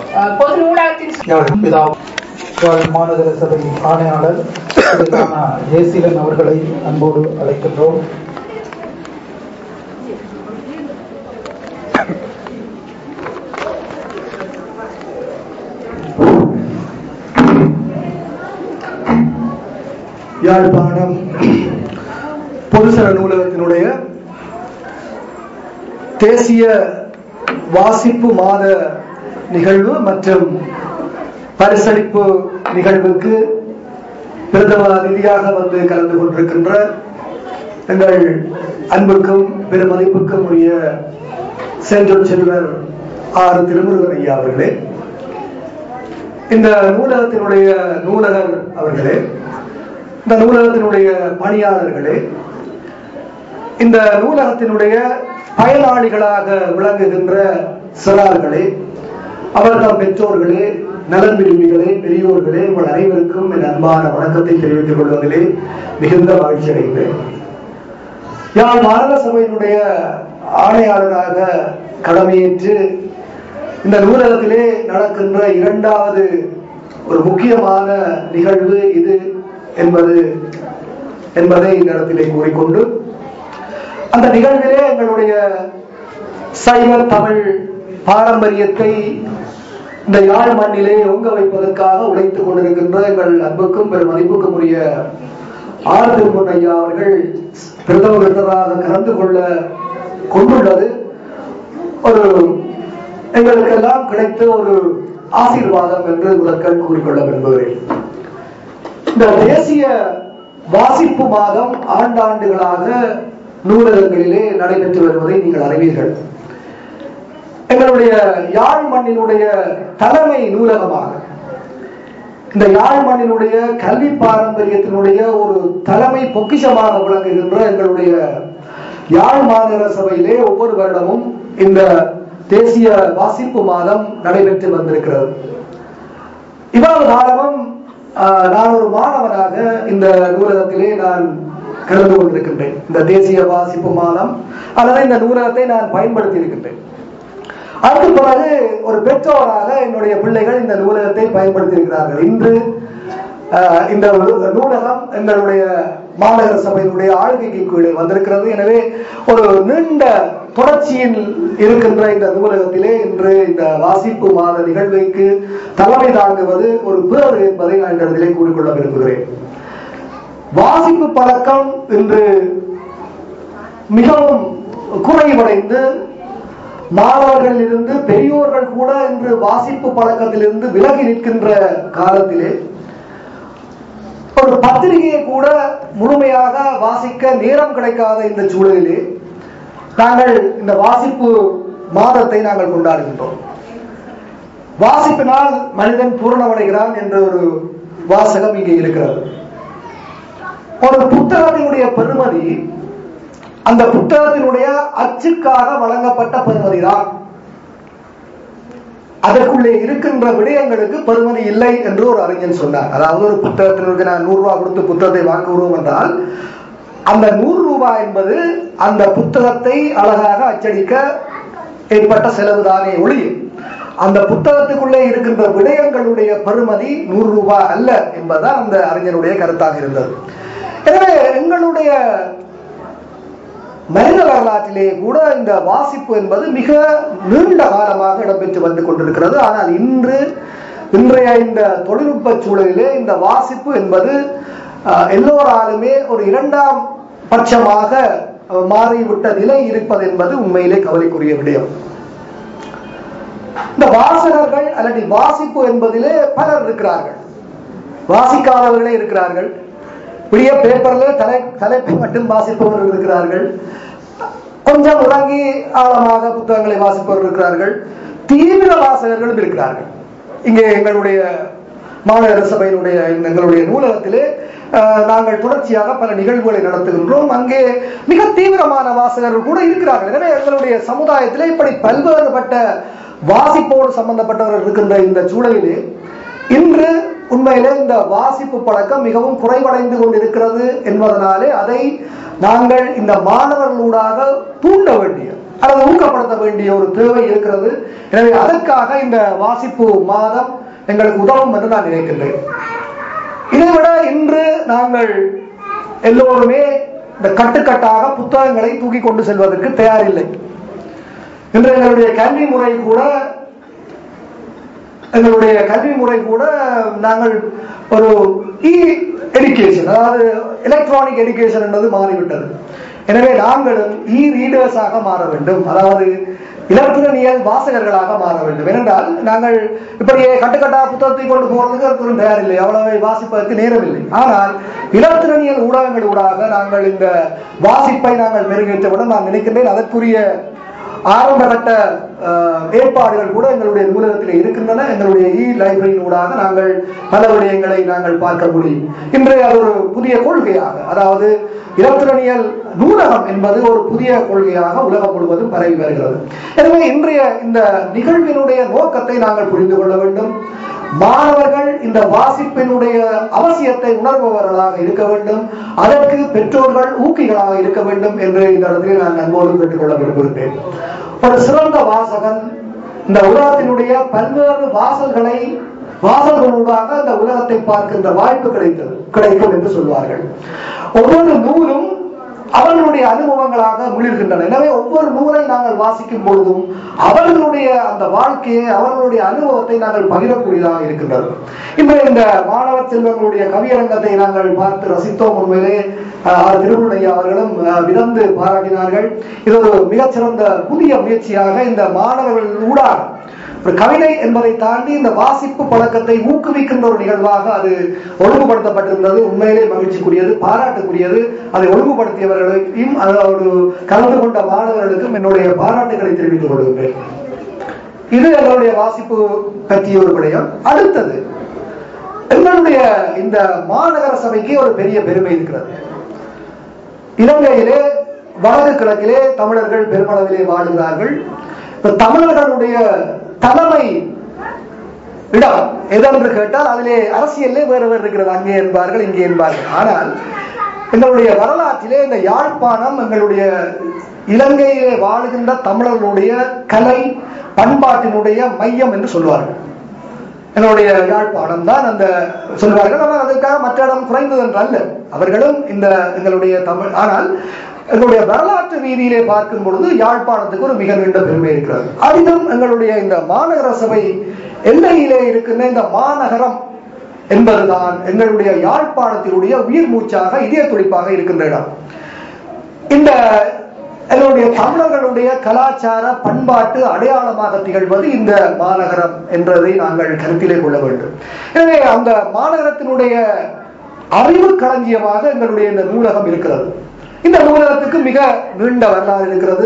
அஹ், பொது நூலகத்தின் யாழ் பிதா யாழ் மாநகர சபை ஆணையாளர் திரு ஜெயசீலன் அவர்களை அன்போடு அழைக்கின்றோம் யாழ்ப்பாணம் பொதுசர நூலகத்தினுடைய தேசிய வாசிப்பு மாத நிகழ்வு மற்றும் பரிசளிப்பு நிகழ்வுக்கு பிரதம அதிதியாக வந்து கலந்து கொண்டிருக்கின்ற எங்கள் அன்புக்கும் பெருமதிப்புக்கும் உரிய செஞ்சொல் செல்வர் ஆறு திருமுருகன் ஐயா அவர்களே இந்த நூலகத்தினுடைய நூலகர் அவர்களே இந்த நூலகத்தினுடைய பணியாளர்களே இந்த நூலகத்தினுடைய பயனாளிகளாக விளங்குகின்ற சிறார்களே அவர்கள் பெற்றோர்களே நலன் விரும்பிகளே பெரியோர்களே உங்கள் அனைவருக்கும் என் அன்பான வணக்கத்தை தெரிவித்துக் கொள்வதிலே மிகுந்த மகிழ்ச்சி அடைகிறேன் யாழ் மாநகர சபையினுடைய ஆணையாளராக கடமையேற்று இந்த நூலகத்திலே நடக்கின்ற இரண்டாவது ஒரு முக்கியமான நிகழ்வு இது என்பது என்பதை இந்த இடத்திலே கூறிக்கொண்டு அந்த நிகழ்விலே எங்களுடைய சைவ தமிழ் பாரம்பரியத்தை இந்த யாழ் மண்ணிலே ஒங்க வைப்பதற்காக உழைத்துக் கொண்டிருக்கின்ற எங்கள் அன்புக்கும் பெரும் மதிப்புக்கும் உரிய ஆர் திருமன் ஐயா அவர்கள் பிரதம விருந்தராக கலந்து கொள்ள கொண்டுள்ளது ஒரு எங்களுக்கெல்லாம் கிடைத்த ஒரு ஆசீர்வாதம் என்று முதற்கண் கூறிக்கொள்ள விரும்புகிறேன் இந்த தேசிய வாசிப்பு மாதம் ஆண்டாண்டுகளாக நூலகங்களிலே நடைபெற்று வருவதை நீங்கள் அறிவீர்கள் எங்களுடைய யாழ் மண்ணினுடைய தலைமை நூலகமாக இந்த யாழ் மண்ணினுடைய கல்வி பாரம்பரியத்தினுடைய ஒரு தலைமை பொக்கிஷமாக விளங்குகின்ற எங்களுடைய யாழ் மாநகர சபையிலே ஒவ்வொரு வருடமும் இந்த தேசிய வாசிப்பு மாதம் நடைபெற்று வந்திருக்கிறது இவ்வளவு காலமும் ஆஹ், நான் ஒரு மாணவனாக இந்த நூலகத்திலே நான் கலந்து கொண்டிருக்கின்றேன் இந்த தேசிய வாசிப்பு மாதம் அல்லது இந்த நூலகத்தை நான் பயன்படுத்தி இருக்கின்றேன் அதுக்கு பிறகு ஒரு பெற்றோராக என்னுடைய பிள்ளைகள் இந்த நூலகத்தை பயன்படுத்தி இருக்கிறார்கள் இன்று ஆஹ், இந்த நூ- நூலகம் எங்களுடைய மாநகர சபையினுடைய ஆளுகைக்கு கீழே வந்திருக்கிறது எனவே ஒரு நீண்ட தொடர்ச்சியில் இருக்கின்ற இந்த நூலகத்திலே இன்று இந்த வாசிப்பு மாத நிகழ்வுக்கு தலைமை தாங்குவது ஒரு பேறு என்பதை நான் இந்த இடத்திலே கூறிக்கொள்ள விரும்புகிறேன் வாசிப்பு பழக்கம் இன்று மிகவும் குறைவடைந்து மாணவர்களில் இருந்து பெரியோர்கள் கூட இன்று வாசிப்பு பழக்கத்திலிருந்து விலகி நிற்கின்ற காலத்திலே ஒரு பத்திரிகையை கூட முழுமையாக வாசிக்க நேரம் கிடைக்காத இந்த சூழலிலே நாங்கள் இந்த வாசிப்பு மாதத்தை நாங்கள் கொண்டாடுகின்றோம் வாசிப்பினால் மனிதன் பூரணமடைகிறான் என்ற ஒரு வாசகம் இங்கே இருக்கிறது ஒரு புத்தகத்தினுடைய பெருமதி அந்த புத்தகத்தினுடைய அச்சுக்காக வழங்கப்பட்ட பெருமதி தான் அதற்குள்ளே இருக்கின்ற விடயங்களுக்கு பெருமதி இல்லை என்று ஒரு அறிஞன் சொன்னார் அதாவது ஒரு புத்தகத்திற்கு நான் நூறு ரூபாய் கொடுத்து புத்தகத்தை வாங்குகிறோம் என்றால் அந்த நூறு ரூபாய் என்பது அந்த புத்தகத்தை அழகாக அச்சடிக்க ஏற்பட்ட செலவு தானே ஒளி அந்த புத்தகத்துக்குள்ளே இருக்கின்ற விடயங்களுடைய பெருமதி நூறு ரூபாய் அல்ல என்பதுதான் அந்த அறிஞருடைய கருத்தாக இருந்தது எனவே எங்களுடைய மனித வரலாற்றிலே கூட இந்த வாசிப்பு என்பது மிக நீண்ட காலமாக இடம்பெற்று வந்து கொண்டிருக்கிறது ஆனால் இன்று இன்றைய இந்த தொழில்நுட்ப சூழலிலே இந்த வாசிப்பு என்பது அஹ், எல்லோராலுமே ஒரு இரண்டாம் பட்சமாக அஹ், மாறிவிட்ட நிலை இருப்பது என்பது உண்மையிலே கவலைக்குரிய விடயம் இந்த வாசகர்கள் அல்லது வாசிப்பு என்பதிலே பலர் இருக்கிறார்கள் வாசிக்காதவர்களே இருக்கிறார்கள் விடிய பேப்பர்ல தலை தலைப்பு மட்டும் வாசிப்பவர்கள் இருக்கிறார்கள் கொஞ்சம் உறங்கி ஆழமாக புத்தகங்களை வாசிப்பவர்கள் இருக்கிறார்கள் தீவிர வாசகர்களும் இருக்கிறார்கள் இங்கே எங்களுடைய மாநகர சபையினுடைய எங்களுடைய நூலகத்திலே அஹ், நாங்கள் தொடர்ச்சியாக பல நிகழ்வுகளை நடத்துகின்றோம் அங்கே மிக தீவிரமான வாசகர்கள் கூட இருக்கிறார்கள் எனவே எங்களுடைய சமுதாயத்திலே இப்படி பல்வேறுபட்ட வாசிப்போடு சம்பந்தப்பட்டவர்கள் இருக்கின்ற இந்த சூழலிலே இன்று உண்மையிலே இந்த வாசிப்பு பழக்கம் மிகவும் குறைவடைந்து கொண்டிருக்கிறது என்பதனாலே அதை நாங்கள் இந்த மாணவர்களூடாக தூண்ட வேண்டிய அல்லது ஊக்கப்படுத்த வேண்டிய ஒரு தேவை இருக்கிறது எனவே அதற்காக இந்த வாசிப்பு மாதம் எங்களுக்கு உதவும் என்று நான் நினைக்கின்றேன் இதைவிட இன்று நாங்கள் எல்லோருமே இந்த கட்டுக்கட்டாக புத்தகங்களை தூக்கி கொண்டு செல்வதற்கு தயாரில்லை இன்று எங்களுடைய கல்வி முறை கூட எங்களுடைய கல்வி முறை கூட நாங்கள் ஒரு இ எடுகேஷன் அதாவது எலக்ட்ரானிக் எடுகேஷன் என்பது மாறிவிட்டது எனவே நாங்களும் இ ரீடர்ஸாக மாற வேண்டும் அதாவது இலக்கியனியல் வாசகர்களாக மாற வேண்டும் ஏனென்றால் நாங்கள் இப்படியே கட்டுக்கட்டாக புத்தகத்தை கொண்டு போறதுக்கு ஒரு தயாரில்லை அவ்வளவு வாசிப்பதற்கு நேரம் இல்லை ஆனால் இலக்கியனியல் ஊடகங்கள் ஊடாக நாங்கள் இந்த வாசிப்பை நாங்கள் மெருகேற்றவுடன் நான் நினைக்கின்றேன் அதற்குரிய ஆரம்ப கட்ட அஹ், ஏற்பாடுகள் கூட எங்களுடைய நூலகத்தில் இருக்கின்றன எங்களுடைய இ லைப்ரரியின் ஊடாக நாங்கள் பல விடயங்களை நாங்கள் பார்க்க முடியும் இன்று அது ஒரு புதிய கொள்கையாக அதாவது இலத்திரனியல் நூலகம் என்பது ஒரு புதிய கொள்கையாக உலகம் முழுவதும் பரவி வருகிறது எனவே இன்றைய இந்த நிகழ்வினுடைய நோக்கத்தை நாங்கள் புரிந்து கொள்ள வேண்டும் மாணவர்கள் இந்த வாசிப்பினுடைய அவசியத்தை உணர்பவர்களாக இருக்க வேண்டும் அதற்கு பெற்றோர்கள் ஊக்கிகளாக இருக்க வேண்டும் என்று இந்த இடத்திலே நான் நன்மோடு கேட்டுக்கொள்ள விரும்புகிறேன் ஒரு சிறந்த வாசகன் இந்த உலகத்தினுடைய பல்வேறு வாசல்களை வாசல்களூடாக இந்த உலகத்தை பார்க்கின்ற வாய்ப்பு கிடைத்தது கிடைக்கும் என்று சொல்வார்கள் ஒவ்வொரு நூலும் அவர்களுடைய அனுபவங்களாக மிளிர்கின்றன எனவே ஒவ்வொரு நூலை நாங்கள் வாசிக்கும் பொழுதும் அவர்களுடைய அந்த வாழ்க்கையை அவர்களுடைய அனுபவத்தை நாங்கள் பகிரக்கூடியதாக இருக்கின்றது இன்று இந்த மாணவ செல்வங்களுடைய கவியரங்கத்தை நாங்கள் பார்த்து ரசித்தோம் உண்மையிலே ஆஹ், திருவுருடைய அவர்களும் ஆஹ், விதந்து பாராட்டினார்கள் இது ஒரு மிகச்சிறந்த புதிய முயற்சியாக இந்த மாணவர்கள் ஊடாக ஒரு கவிதை என்பதை தாண்டி இந்த வாசிப்பு பழக்கத்தை ஊக்குவிக்கின்ற ஒரு நிகழ்வாக அது ஒழுங்குபடுத்தப்பட்டிருந்தது உண்மையிலே மகிழ்ச்சிக்குரியது பாராட்டுக்குரியது அதை ஒழுங்குபடுத்தியவர்களுக்கும் அதோடு கலந்து கொண்ட மாணவர்களுக்கும் என்னுடைய பாராட்டுகளை தெரிவித்துக் கொள்கின்றேன் இது எங்களுடைய வாசிப்பு பற்றிய ஒரு விடயம் அடுத்தது எங்களுடைய இந்த மாநகர சபைக்கு ஒரு பெரிய பெருமை இருக்கிறது இலங்கையிலே வடக்கு கிழக்கிலே தமிழர்கள் பெருமளவிலே வாழுகிறார்கள் இப்ப தமிழர்களுடைய தலைமை இடம் எதென்று கேட்டால் அதிலே அரசியலே வேறு வேறு இருக்கிறது அங்கே என்பார்கள் இங்கே என்பார்கள் ஆனால் எங்களுடைய வரலாற்றிலே இந்த யாழ்ப்பாணம் எங்களுடைய இலங்கையிலே வாழுகின்ற தமிழர்களுடைய கலை பண்பாட்டினுடைய மையம் என்று சொல்வார்கள் எங்களுடைய யாழ்ப்பாணம் தான் அந்த சொல்வார்கள் ஆனால் அதுக்காக மற்ற இடம் குறைந்தது என்று அல்ல அவர்களும் இந்த எங்களுடைய தமிழ் ஆனால் எங்களுடைய வரலாற்று ரீதியிலே பார்க்கும் பொழுது யாழ்ப்பாணத்துக்கு ஒரு மிக நீண்ட பெருமை இருக்கிறது அதிலும் எங்களுடைய இந்த மாநகர சபை எல்லையிலே இருக்கின்ற இந்த மாநகரம் என்பதுதான் எங்களுடைய யாழ்ப்பாணத்தினுடைய உயிர் மூச்சாக இதய துடிப்பாக இருக்கின்ற இடம் இந்த எங்களுடைய தமிழர்களுடைய கலாச்சார பண்பாட்டு அடையாளமாக திகழ்வது இந்த மாநகரம் என்றதை நாங்கள் கருத்திலே கொள்ள வேண்டும் எனவே அந்த மாநகரத்தினுடைய அறிவு களஞ்சியமாக எங்களுடைய இந்த நூலகம் இருக்கிறது இந்த நூலகத்துக்கு மிக நீண்ட வரலாறு இருக்கிறது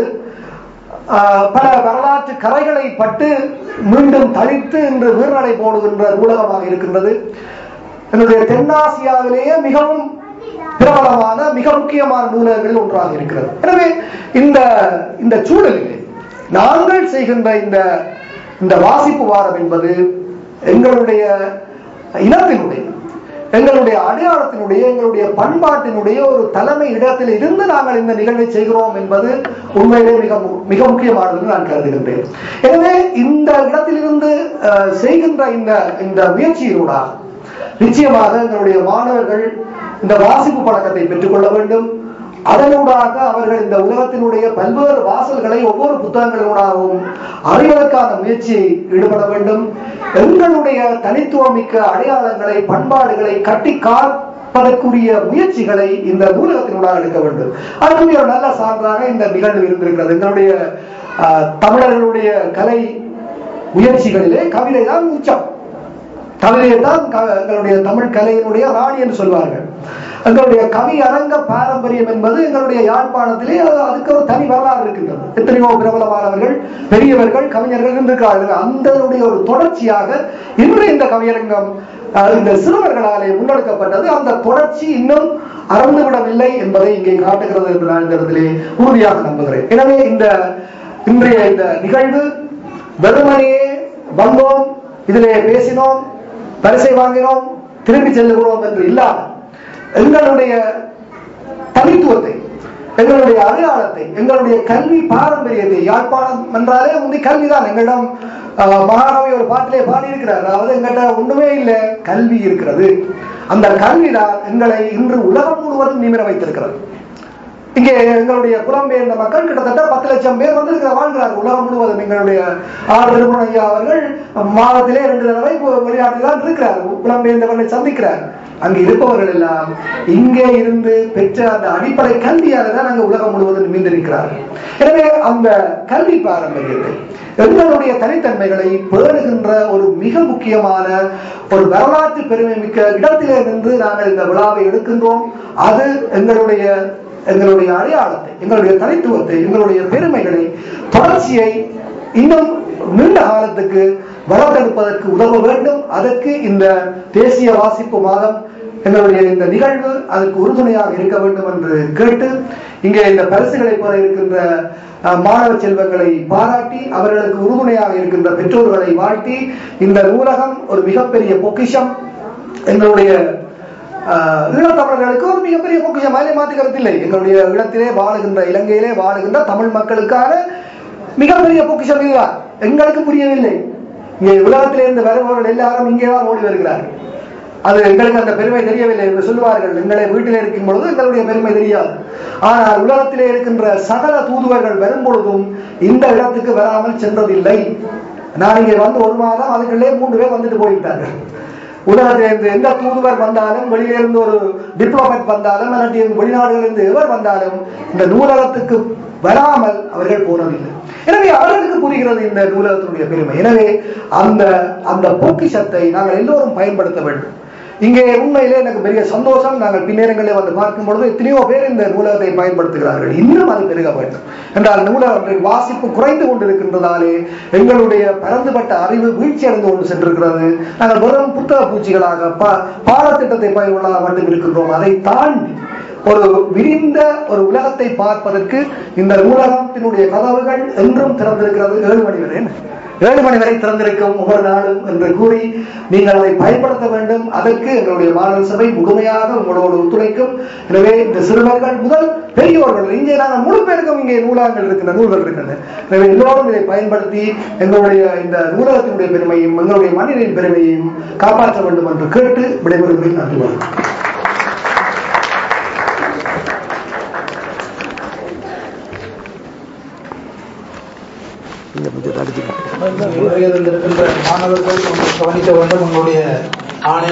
ஆஹ் பல வரலாற்று கரைகளை பட்டு மீண்டும் தளித்து இன்று வீர்நடை போடுகின்ற நூலகமாக இருக்கின்றது என்னுடைய தென்னாசியாவிலேயே மிகவும் பிரபலமான மிக முக்கியமான நூலகங்களில் ஒன்றாக இருக்கிறது எனவே இந்த இந்த சூழலிலே நாங்கள் செய்கின்ற இந்த இந்த வாசிப்பு வாரம் என்பது எங்களுடைய இனத்தினுடைய எங்களுடைய அடையாளத்தினுடைய எங்களுடைய பண்பாட்டினுடைய ஒரு தலைமை இடத்தில் இருந்து நாங்கள் இந்த நிகழ்வை செய்கிறோம் என்பது உண்மையிலே மிக மு- மிக முக்கியமானது என்று நான் கருதுகின்றேன் எனவே இந்த இடத்திலிருந்து அஹ், செய்கின்ற இந்த இந்த முயற்சியினூடாக நிச்சயமாக எங்களுடைய மாணவர்கள் இந்த வாசிப்பு பழக்கத்தை பெற்றுக்கொள்ள வேண்டும் அதனூடாக அவர்கள் இந்த உலகத்தினுடைய பல்வேறு வாசல்களை ஒவ்வொரு புத்தகங்களூடாகவும் அறிவதற்கான முயற்சியை ஈடுபட வேண்டும் எங்களுடைய தனித்துவமிக்க அடையாளங்களை பண்பாடுகளை கட்டி காப்பதற்குரிய முயற்சிகளை இந்த நூலகத்தினூடாக எடுக்க வேண்டும் அதுக்குரிய ஒரு நல்ல சான்றாக இந்த நிகழ்வு இருந்திருக்கிறது எங்களுடைய ஆஹ், தமிழர்களுடைய கலை முயற்சிகளிலே கவிதை தான் உச்சம் கவிதையை தான் க- எங்களுடைய தமிழ் கலையினுடைய ராணி என்று சொல்வார்கள் எங்களுடைய கவி அரங்க பாரம்பரியம் என்பது எங்களுடைய யாழ்ப்பாணத்திலே அது- அதுக்கு ஒரு தனி வரலாறு இருக்கின்றது எத்தனையோ பிரபலமானவர்கள் பெரியவர்கள் கவிஞர்கள் இருந்திருக்கிறார்கள் அந்த ஒரு தொடர்ச்சியாக இன்று இந்த கவியரங்கம் அஹ், இந்த சிறுவர்களாலே முன்னெடுக்கப்பட்டது அந்த தொடர்ச்சி இன்னும் அறந்துவிடவில்லை என்பதை இங்கே காட்டுகிறது என்று நான் இந்த இடத்திலே உறுதியாக நம்புகிறேன் எனவே இந்த இன்றைய இந்த நிகழ்வு வெறுமனையே வந்தோம் இதிலே பேசினோம் பரிசை வாங்கினோம் திரும்பி செல்லுகிறோம் என்று இல்லாமல் எங்களுடைய தனித்துவத்தை எங்களுடைய அடையாளத்தை எங்களுடைய கல்வி பாரம்பரியத்தை யாழ்ப்பாணம் என்றாலே முந்தி கல்விதான் எங்களிடம் ஆஹ், மகாகவி ஒரு பாட்டிலே பாடியிருக்கிறார் அதாவது எங்கிட்ட ஒண்ணுமே இல்லை கல்வி இருக்கிறது அந்த கல்விதான் எங்களை இன்று உலகம் முழுவதும் நிமிர வைத்திருக்கிறது இங்கே எங்களுடைய புலம்பெயர்ந்த மக்கள் கிட்டத்தட்ட பத்து லட்சம் பேர் வந்து இருக்கிற வாழ்கிறார்கள் உலகம் முழுவதும் எங்களுடைய ஆர் திருமண ஐயா அவர்கள் மாதத்திலே ரெண்டு தடவை பு- வெளிநாட்டில் தான் இருக்கிறார் புலம்பெயர்ந்தவர்களை சந்திக்கிறார் அங்கு இருப்பவர்கள் எல்லாம் இங்கே இருந்து பெற்ற அந்த அடிப்படை கல்வியால தான் அங்கு உலகம் முழுவதும் மீண்டிருக்கிறார்கள் எனவே அந்த கல்வி பாரம்பரியத்தை எங்களுடைய தனித்தன்மைகளை பேணுகின்ற ஒரு மிக முக்கியமான ஒரு வரலாற்று பெருமை மிக்க இடத்திலே நின்று நாங்கள் இந்த விழாவை எடுக்கின்றோம் அது எங்களுடைய எங்களுடைய அடையாளத்தை எங்களுடைய தனித்துவத்தை எங்களுடைய பெருமைகளை தொடர்ச்சியை இன்னும் நீண்ட காலத்துக்கு வளர்த்தெடுப்பதற்கு உதவ வேண்டும் அதற்கு இந்த தேசிய வாசிப்பு மாதம் எங்களுடைய இந்த நிகழ்வு அதற்கு உறுதுணையாக இருக்க வேண்டும் என்று கேட்டு இங்கே இந்த பரிசுகளை பெற இருக்கின்ற அஹ், மாணவ செல்வங்களை பாராட்டி அவர்களுக்கு உறுதுணையாக இருக்கின்ற பெற்றோர்களை வாழ்த்தி இந்த நூலகம் ஒரு மிகப்பெரிய பொக்கிஷம் எங்களுடைய ஆஹ் ஈழத்தமிழர்களுக்கு ஒரு மிகப்பெரிய பொக்கிஷம் அதிலே மாற்று கருத்தில்லை எங்களுடைய ஈழத்திலே வாழுகின்ற இலங்கையிலே வாழுகின்ற தமிழ் மக்களுக்கான மிகப்பெரிய பொக்கிஷம் இதுதான் எங்களுக்கு புரியவில்லை இங்கே உலகத்திலிருந்து வருபவர்கள் எல்லாரும் இங்கே தான் ஓடி வருகிறார்கள் அது எங்களுக்கு அந்த பெருமை தெரியவில்லை என்று சொல்லுவார்கள் எங்களை வீட்டிலே இருக்கும் பொழுது எங்களுடைய பெருமை தெரியாது ஆனால் உலகத்திலே இருக்கின்ற சகல தூதுவர்கள் வரும் பொழுதும் இந்த இடத்துக்கு வராமல் சென்றதில்லை நான் இங்கே வந்து ஒரு மாதம் அதுக்குள்ளே மூன்று பேர் வந்துட்டு போய்விட்டார்கள் உலகத்திலிருந்து எந்த தூதுவர் வந்தாலும் வெளியிலிருந்து ஒரு டிப்ளமேட் வந்தாலும் இல்லாட்டி வெளிநாடுகளிலிருந்து எவர் வந்தாலும் இந்த நூலகத்துக்கு வராமல் அவர்கள் போனதில்லை எனவே அவர்களுக்கு புரிகிறது இந்த நூலகத்தினுடைய பெருமை எனவே அந்த அந்த பொக்கிஷத்தை நாங்கள் எல்லோரும் பயன்படுத்த வேண்டும் இங்கே உண்மையிலே எனக்கு பெரிய சந்தோஷம் நாங்கள் பின்னேரங்களே வந்து பார்க்கும் பொழுது எத்தனையோ பேர் இந்த நூலகத்தை பயன்படுத்துகிறார்கள் இன்னும் அது பெருக வேண்டும் என்றால் நூலகத்தின் வாசிப்பு குறைந்து கொண்டிருக்கின்றதாலே எங்களுடைய பரந்துபட்ட அறிவு வீழ்ச்சி அடைந்து கொண்டு சென்றிருக்கிறது நாங்கள் வெறும் புத்தக பூச்சிகளாக பா- பாடத்திட்டத்தை பயனுள்ளதாக மட்டும் இருக்கின்றோம் அதை தாண்டி ஒரு விரிந்த ஒரு உலகத்தை பார்ப்பதற்கு இந்த நூலகத்தினுடைய கதவுகள் என்றும் திறந்திருக்கிறது ஏழு மணி வரை என்ன? ஏழு மணி வரை திறந்திருக்கும் ஒவ்வொரு நாளும் என்று கூறி நீங்கள் அதை பயன்படுத்த வேண்டும் அதற்கு எங்களுடைய மாணவர் சபை முழுமையாக உங்களோடு ஒத்துழைக்கும் எனவே இந்த சிறுவர்கள் முதல் பெரியோர்கள் இங்கே நாங்கள் முழு பேருக்கும் இங்கே நூலகங்கள் இருக்கின்ற நூல்கள் இருக்கின்றன எனவே எல்லோரும் இதை பயன்படுத்தி எங்களுடைய இந்த நூலகத்தினுடைய பெருமையும் எங்களுடைய மண்ணினின் பெருமையையும் காப்பாற்ற வேண்டும் என்று கேட்டு விடைபெறுகிறேன் நன்றி வணக்கம் வருகையில் இருக்கின்ற மாணவர்கள் கொஞ்சம் கவனிக்க வேண்டும் உங்களுடைய ஆணை